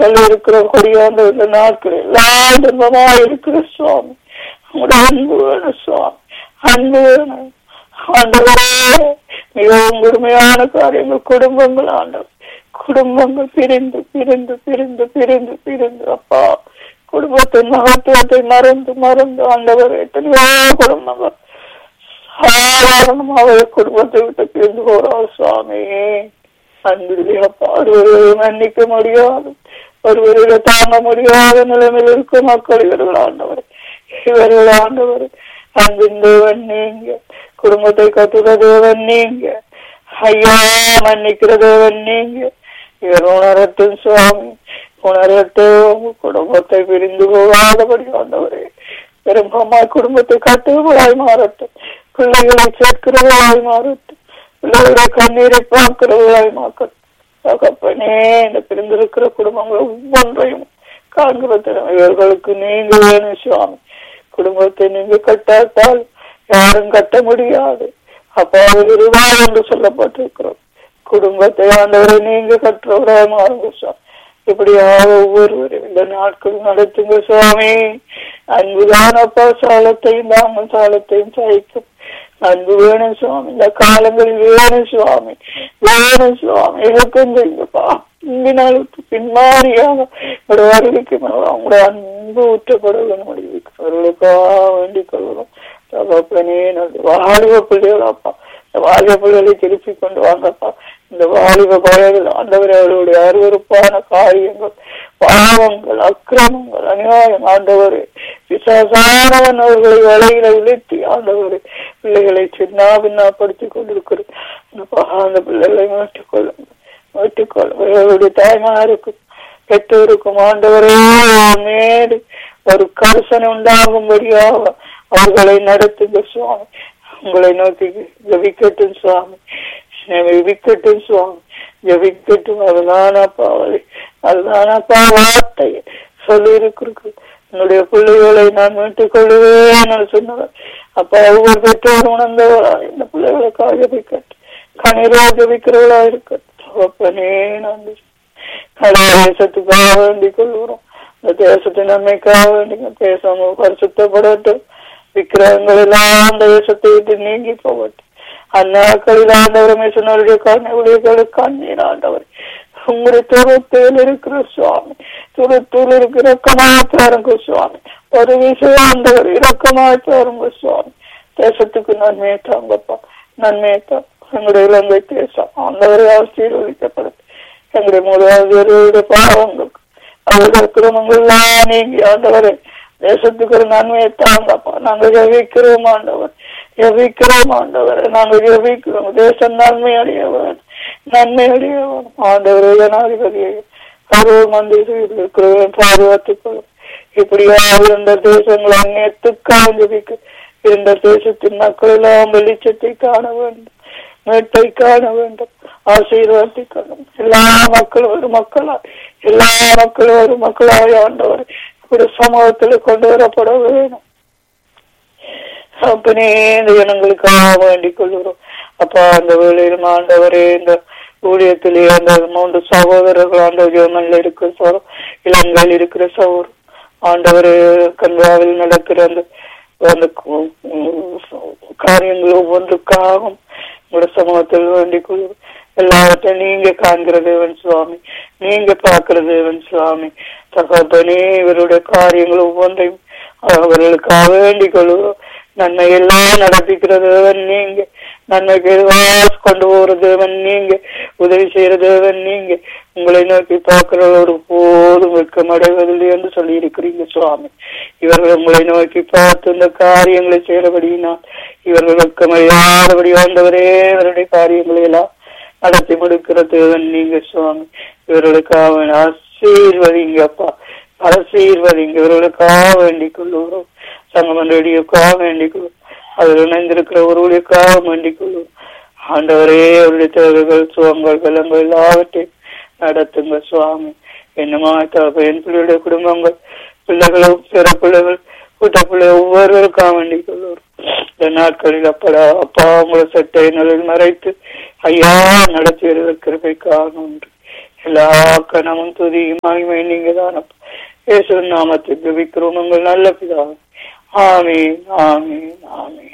சொல்லி இருக்கிற கொடியாண்ட இந்த நாட்கள் எல்லாம் துன்பமா இருக்கிற சுவாமி உங்களுடைய அன்பு வேணும் சுவாமி அன்பு வேணும் ஆண்டவரே மிகவும் கொடுமையான காரியங்கள் குடும்பங்கள் ஆண்டவர் குடும்பங்கள் பிரிந்து பிரிந்து பிரிந்து பிரிந்து பிரிந்து அப்பா குடும்பத்தின் மகத்துவத்தை மறந்து மறந்து ஆண்டவர் எத்தனையோ குடும்பங்கள் சாதாரணமாக குடும்பத்தை விட்டு பிரிந்து போறார் சுவாமி அன்பிலே அப்பா ஒருவரை மன்னிக்க முடியாது ஒருவரை தாங்க முடியாத நிலைமையில் இருக்கும் மக்கள் இவர்கள் ஆண்டவர் இவர்கள் ஆண்டவர் அன்பின் தேவன் நீங்க குடும்பத்தை கத்துற தேவன் நீங்க ஐயா மன்னிக்கிற தேவன் நீங்க இவர் உணரட்டும் சுவாமி உணரட்டும் குடும்பத்தை பிரிந்து போகாதபடி ஆண்டவரே பெரும்பமாய் குடும்பத்தை கட்டுவதாய் மாறட்டும் பிள்ளைகளை சேர்க்கிறவர்களாய் மாறட்டும் பிள்ளைகளை கண்ணீரை பார்க்கிறவர்களாய் மாறட்டும் தகப்பனே இந்த பிரிந்திருக்கிற குடும்பங்கள் ஒவ்வொன்றையும் காண்கிற திறமை இவர்களுக்கு நீங்க வேணும் சுவாமி குடும்பத்தை நீங்க கட்டாட்டால் யாரும் கட்ட முடியாது அப்பா விரிவா என்று சொல்லப்பட்டிருக்கிறோம் குடும்பத்தை ஆண்டவரை நீங்க கற்றவராக மாறுங்க சுவாமி இப்படியாக ஒவ்வொருவரும் இந்த நாட்கள் நடத்துங்க சுவாமி அன்புதான் அப்பா சாலத்தையும் தாங்க சாலத்தையும் சகிக்கும் அன்பு வேணும் சுவாமி இந்த காலங்களில் வேணும் சுவாமி வேணும் சுவாமி எனக்கும் செய்யுங்கப்பா இந்தினாலுக்கு பின்மாறியாக உங்களோட வருகைக்கு அவங்களுடைய அன்பு ஊற்றப்பட வேணும் அவர்களுக்காக வேண்டிக் கொள்கிறோம் தகப்பனே நல்ல வாலிப பிள்ளைகளாப்பா இந்த வாலிப பிள்ளைகளை திருப்பி கொண்டு வாங்கப்பா இந்த வாலிப பயர்கள் ஆண்டவர் அவர்களுடைய அருவறுப்பான காரியங்கள் பாவங்கள் அக்கிரமங்கள் அநியாயம் ஆண்டவர் விசாசானவன் அவர்களை வலையில விழுத்தி ஆண்டவர் பிள்ளைகளை சின்ன பின்னாப்படுத்தி கொண்டிருக்கிறது அந்த பிள்ளைகளை மீட்டுக்கொள்ளுங்க மீட்டுக்கொள்ளுங்க அவர்களுடைய தாய்மாருக்கும் பெற்றோருக்கும் ஆண்டவரே மேடு ஒரு கருசனை உண்டாகும்படியாக அவர்களை நடத்துங்க சுவாமி உங்களை நோக்கி ஜபிக்கட்டும் சுவாமி ஜபிக்கட்டும் சுவாமி ஜபிக்கட்டும் அதுதானப்பா வழி அதுதானப்பா வார்த்தை சொல்லி இருக்கிறது என்னுடைய பிள்ளைகளை நான் மீட்டுக் கொள்ளுவேன் சொன்னவர் அப்பா ஒவ்வொரு பெற்றோர் உணர்ந்தவரா இந்த பிள்ளைகளுக்காக ஜபிக்கட்டும் கண்ணீரா ஜபிக்கிறவளா இருக்கட்டும் நான் தேசத்துக்காக வேண்டிக் கொள்கிறோம் இந்த தேசத்தின் நன்மைக்காக வேண்டிங்க தேசம் பரிசுத்தப்படட்டும் விக்கிரகங்கள் எல்லாம் தேசத்தை விட்டு நீங்கி போகட்டும் அந்நாட்களில் ஆண்டவர் மிஷனருடைய கண்ணீர்களுடைய கண்ணீர் ஆண்டவர் உங்களுடைய துருத்தில் இருக்கிற சுவாமி துருத்தில் இருக்கிற இறக்கமாய் பாருங்க சுவாமி ஒரு விஷயம் ஆண்டவர் இறக்கமாய் பாருங்க சுவாமி தேசத்துக்கு நன்மையை தாங்கப்பா நன்மையை தான் எங்களுடைய இலங்கை தேசம் ஆண்டவரை ஆசீர்வதிக்கப்படும் எங்களுடைய முதலாவது பாவங்களுக்கு அவர்கள் குடும்பங்கள்லாம் நீங்கி ஆண்டவரை தேசத்துக்கு ஒரு நன்மையை தாங்கப்பா நாங்க ஜெபிக்கிறோம் ஆண்டவர் ஜெபிக்கிறோம் ஆண்டவர் நாங்க ஜெபிக்கிறோம் தேசம் நன்மை அடைய வேணும் நன்மை அடைய வேணும் ஆண்டவர் ஜனாதிபதியை அருள் மந்திரியில் இருக்கிறவன் பாதுகாத்துக் கொள்ளும் இப்படியாக இருந்த தேசங்கள் அந்நியத்துக்காக ஜெபிக்க இருந்த தேசத்தின் மக்கள் எல்லாம் வெளிச்சத்தை காண வேண்டும் மீட்டை காண வேண்டும் ஆசீர்வாதிக்கணும் எல்லா மக்களும் ஒரு மக்களா எல்லா மக்களும் ஒரு மக்களாய் ஆண்டவர் ஒரு சமூகத்தில் கொண்டு வரப்பட வேணும் அப்பனே இந்த ஜனங்களுக்காக வேண்டிக் கொள்கிறோம் அப்பா அந்த வேளையிலும் ஆண்டவரே இந்த ஊழியத்திலே அந்த மூன்று சகோதரர்கள் அந்த ஜெர்மன்ல இருக்கிற சோரம் இலங்கையில் இருக்கிற சோரம் ஆண்டவர் கன்வாவில் நடக்கிற அந்த அந்த காரியங்கள் ஒவ்வொன்றுக்காகவும் உங்களோட சமூகத்தில் வேண்டிக் கொள்கிறோம் எல்லாவற்றையும் நீங்க காண்கிற தேவன் சுவாமி நீங்க பார்க்கிற தேவன் சுவாமி தகப்பனே இவருடைய காரியங்கள் ஒவ்வொன்றையும் அவர்களுக்காக வேண்டிக் கொள்கிறோம் நன்மை எல்லாம் நடப்பிக்கிற தேவன் நீங்க நன்மைக்கு வாஸ் கொண்டு போகிற தேவன் நீங்க உதவி செய்யற தேவன் நீங்க உங்களை நோக்கி பார்க்கிறவரோடு போதும் வெட்கமடைவதில்லை என்று சொல்லி இருக்கிறீங்க சுவாமி இவர்கள் உங்களை நோக்கி பார்த்து இந்த காரியங்களை செய்யறபடியினால் இவர்கள் வெட்கமடையாதபடி ஆண்டவரே இவருடைய காரியங்களை எல்லாம் நடத்தி முடிக்கிற தேவன் நீங்க சுவாமி இவர்களுக்காக ஆசீர்வதிங்கப்பா ஆசீர்வதிங்க இவர்களுக்காக வேண்டிக் கொள்ளுகிறோம் சங்கமன் ரெடியோக்காக வேண்டிக் கொள்ளும் அதில் இணைந்திருக்கிற ஒருவருக்காக வேண்டிக் கொள்ளும் ஆண்டவரே அவருடைய தேவைகள் சுகங்கள் பலங்கள் எல்லாவற்றையும் நடத்துங்க சுவாமி என்னமா என் பிள்ளைகளுடைய குடும்பங்கள் பிள்ளைகளும் பிற பிள்ளைகள் கூட்ட பிள்ளை ஒவ்வொருவருக்காக வேண்டிக் கொள்ளுவோம் இந்த நாட்களில் அப்படா அப்பா உங்களை சட்டை நிலையில் மறைத்து ஐயா நடத்தி வருகிற கிருபைக்காக ஒன்று எல்லா கணமும் துதியும் மகிமை நீங்க தானப்பா இயேசு நாமத்தில் ஜெபிக்கிறோம் உங்கள் நல்ல பிதா ஆமீன் ஆமீன் ஆமீன்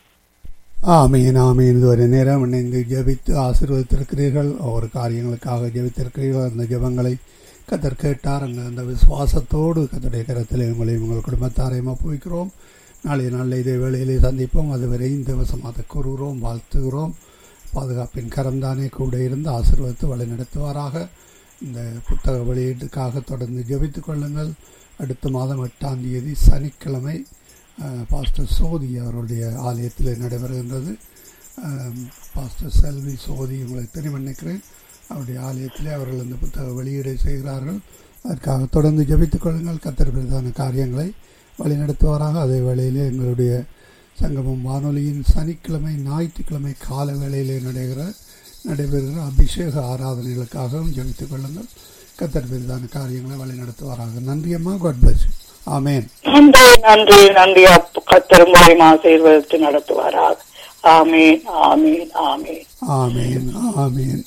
ஆமீன் ஆமீன் இதுவரை நேரம் இணைந்து ஜெபித்து ஆசீர்வதித்திருக்கிறீர்கள் ஒவ்வொரு காரியங்களுக்காக ஜெபித்திருக்கிறீர்கள் அந்த ஜெபங்களை கத்தர் கேட்டார் அங்கே அந்த விசுவாசத்தோடு கத்தருடைய கரத்தில் உங்களை உங்கள் குடும்பத்தாரையும் ஒப்புவிக்கிறோம் நாளைய நாளில் இதே வேளையிலே சந்திப்போம் அதுவரை இந்த வசமாக கூறுகிறோம் வாழ்த்துகிறோம் பாதுகாப்பின் கரம்தானே கூட இருந்து ஆசீர்வதித்து வழி நடத்துவாராக இந்த புத்தக வெளியீட்டுக்காக தொடர்ந்து ஜெபித்துக் கொள்ளுங்கள் அடுத்த மாதம் எட்டாம் தேதி சனிக்கிழமை அஹ், பாஸ்டர் சோதி அவருடைய ஆலயத்தில் நடைபெறுகின்றது அஹ், பாஸ்டர் செல்வி சோதி உங்களுக்கு தெரியும் நினைக்கிறேன் அவருடைய ஆலயத்திலே அவர்கள் இந்த புத்தக வெளியீடை செய்கிறார்கள் அதற்காக தொடர்ந்து ஜெபித்துக் கொள்ளுங்கள் கத்தர் பிரதான காரியங்களை வழிநடத்துவாராக அதே வேளையிலே எங்களுடைய சங்கமம் வானொலியின் சனிக்கிழமை ஞாயிற்றுக்கிழமை கால வேளையிலே நடைகிற நடைபெறுகிற அபிஷேக ஆராதனைகளுக்காகவும் ஜெபித்துக் கொள்ளுங்கள் கத்தர் பிரதான காரியங்களை வழிநடத்துவாராக நன்றி அம்மா காட் பிளஸ் ஆமேன் நன்றி நன்றி நன்றி அப்ப கத்தரும் மகிமா செய்வதற்கு நடத்துவாராக ஆமீன் ஆமீன் ஆமீன் ஆமேன் ஆமேன்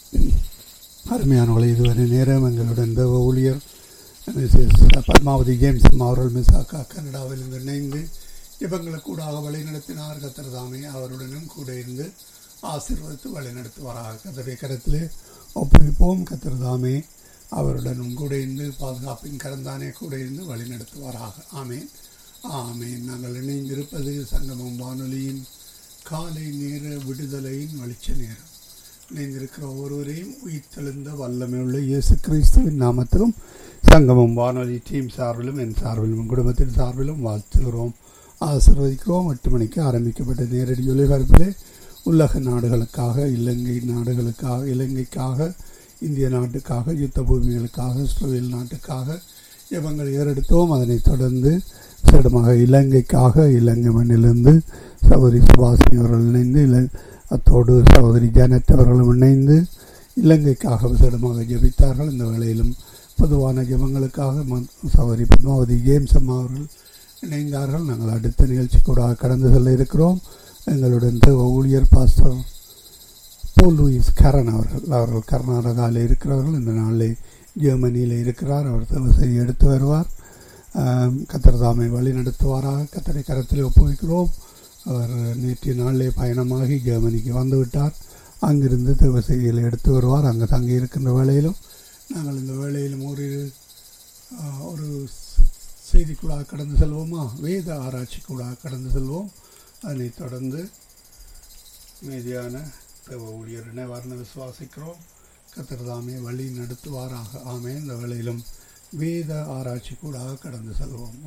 அருமையானவளை இதுவரை நேரம் எங்களுடன் தேவ ஊழியர் மிஸ்ஸஸ் பத்மாவதி ஜேம்ஸ் அவர்கள் மிசாக்கா கனடாவில் இருந்து இணைந்து இவங்களுக்கு கூடாக வழிநடத்தினார் கத்தர் தாமே அவருடனும் கூட இருந்து ஆசீர்வதித்து வழிநடத்துவாராக கத்தருடைய கரத்திலே ஒப்புவிப்போம் கத்தர் தாமே அவருடனும் கூட இருந்து பாதுகாப்பின் கரந்தானே கூட இருந்து வழிநடத்துவாராக ஆமேன் ஆமேன் நாங்கள் இணைந்திருப்பது சங்கமம் வானொலியின் காலை நேர விடுதலையின் வெளிச்ச நேரம் இணைந்திருக்கிற ஒவ்வொருவரையும் உயிர்த்தெழுந்த வல்லமையுள்ள இயேசு கிறிஸ்துவின் நாமத்திலும் சங்கமம் வானொலி டீம் சார்பிலும் என் சார்பிலும் என் குடும்பத்தின் சார்பிலும் வாழ்த்துகிறோம் ஆசீர்வதிக்கிறோம் எட்டு மணிக்கு ஆரம்பிக்கப்பட்ட நேரடி ஒலிபரப்பிலே உலக நாடுகளுக்காக இலங்கை நாடுகளுக்காக இலங்கைக்காக இந்திய நாட்டுக்காக யுத்த பூமிகளுக்காக இஸ்ரேல் நாட்டுக்காக இவங்கள் ஏறெடுத்தோம் அதனைத் தொடர்ந்து சிடமாக இலங்கைக்காக இலங்கை மண்ணிலிருந்து சகோதரி சுபாசினி அவர்கள் இணைந்து இல அத்தோடு சகோதரி ஜானட் அவர்களும் இணைந்து இலங்கைக்காக விசேடமாக ஜெபித்தார்கள் இந்த வேளையிலும் பொதுவான ஜெபங்களுக்காக ம- சகோதரி பத்மாவதி ஜேம்ஸ் அம்மா அவர்கள் இணைந்தார்கள் நாங்கள் அடுத்த நிகழ்ச்சி கூட கடந்து செல்ல இருக்கிறோம் எங்களுடன் தேவ ஊழியர் பாஸ்டர் போல் லூயிஸ் கரண் அவர்கள் அவர்கள் கர்நாடகாவில் இருக்கிறவர்கள் இந்த நாளில் ஜெர்மனியில் இருக்கிறார் அவர் தேவ செய்தி எடுத்து வருவார் ஆம், கத்தர் தாமை வழி நடத்துவாராக கத்தரை கரத்தில் ஒப்புவிக்கிறோம் அவர் நேற்றைய நாளிலே பயணமாகி ஜெர்மனிக்கு வந்து விட்டார் அங்கிருந்து தேவ செய்திகளை எடுத்து வருவார் அங்கே தங்கி இருக்கின்ற வேளையிலும் நாங்கள் இந்த வேளையிலும் ஒரு ஆ, ஒரு செய்திக்கூடாக கடந்து செல்வோமா வேத ஆராய்ச்சிக்கூடாக கடந்து செல்வோம் அதனைத் தொடர்ந்து மீதியான தேவ ஊழியர் இணைவார்னு விசுவாசிக்கிறோம் கத்தர் தாமே வழி நடத்துவாராக ஆமே இந்த வேளையிலும் வேத ஆராய்ச்சி கூடாக கடந்து செல்வோம்